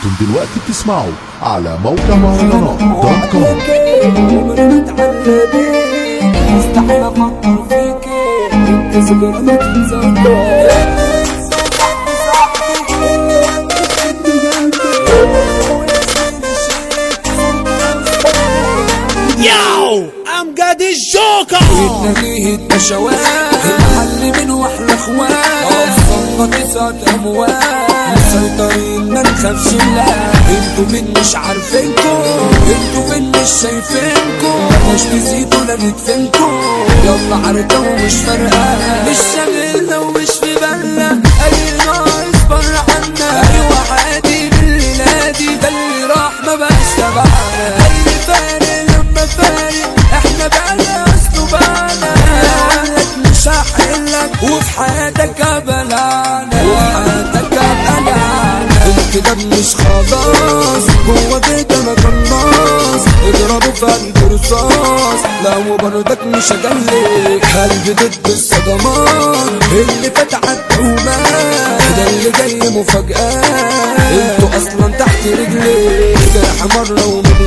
انتم دلوقتي بتسمعوا على موقع مهرجانات دوت كوم عمري ما اتعلى بيك مستحيل افكر فيك انت سجارة ما تتذكر Yo, I'm got this joker. نبيه النشوات المحل منه احلى اخوات اوصلنا تسعة اموات مسيطرين ما نخافش لا انتوا مين مش عارفينكم انتوا مين مش شايفينكم مش تزيدوا لا ندفنكم يلا عركة ومش فارقة مش شاغلنا ومش في بالنا اي ناقص بره عنا ايوه عادي بالليلة دي ده اللي راح ما بقاش تبعنا اي فارق لما فارق احنا بقى اصله بقى قالك مش هحلك وفي حياتك ابلانا وفي حياتك ابلانا الكتاب مش خلاص هو كده انا قناص اضربه في قلب رصاص لو برضك مش هجلك قلبي ضد الصدمات اللي فات عالدومات ده اللي جاي مفاجآت انتوا اصلا تحت رجلي جرح مرة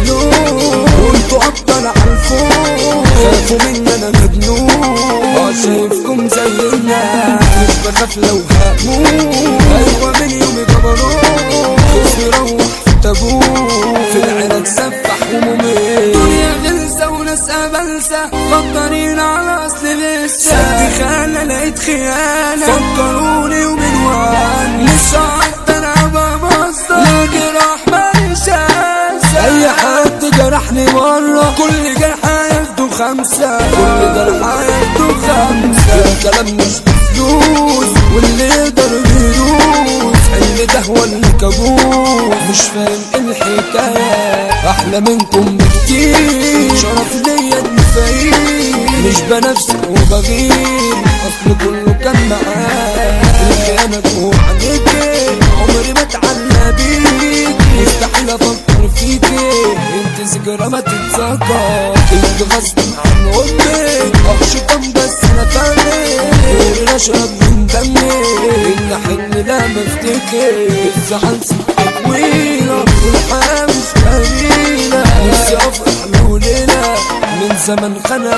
ومليون وانتوا ابطال عالفوق خافوا مني انا مجنون اه شايفكم زي الناس مش بخاف لو هموت ايوه من يومي جبروت خوفي روح في تابوت في العراق سفح ومميت دنيا غلسة وناس قبلسة فكرين على اصل لسه سد خانة لقيت خيانة فكروني ومن وان مش هقدر ابقى مصدر لا جراح ماليش اسى اي حد جرحني مرة كل جرح هياخده خمسة كل جرح هياخده خمسة الكلام مش بفلوس واللي يقدر بيدوس حلم ده هو اللي كابوس مش فاهم ايه الحكاية احلى منكم بكتير شرف ليا اني فقير مش بنفسي وبغير اصل كله كان معاه الخيانة جوه عينيكي عمري ما اتعلى بيكي مستحيل افكر فيكي انت ذكرى ما تتذكر انت غصب عن امك اخشكم بس انا فاهمك غير اشرب من دمي ان حلم لا مفتكر الزعل سكة طويلة والحياة مش قليلة نفسي افرح له ليلة من زمن خنا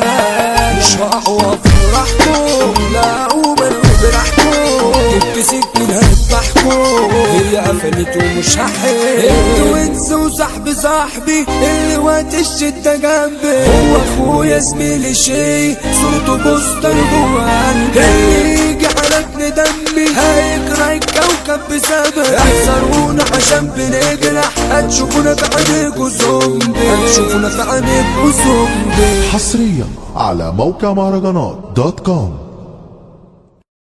ومال مش هقوى في راحته لا اقوم انا براحته جبت سكين هيذبحكوا هي قفلت ومش هحل انت وانس وصاحبي صاحبي اللي وقت الشدة جنبي هو اخويا زميلي شي صورته بوستر جوا قلبي اللي يجي حرقني دمي هيكره الكوكب بسبب احذرونا عشان بنجرح هتشوفونا في عينيكوا زومبي هتشوفونا في عينيكوا زومبي حصريا على موقع مهرجانات دوت كوم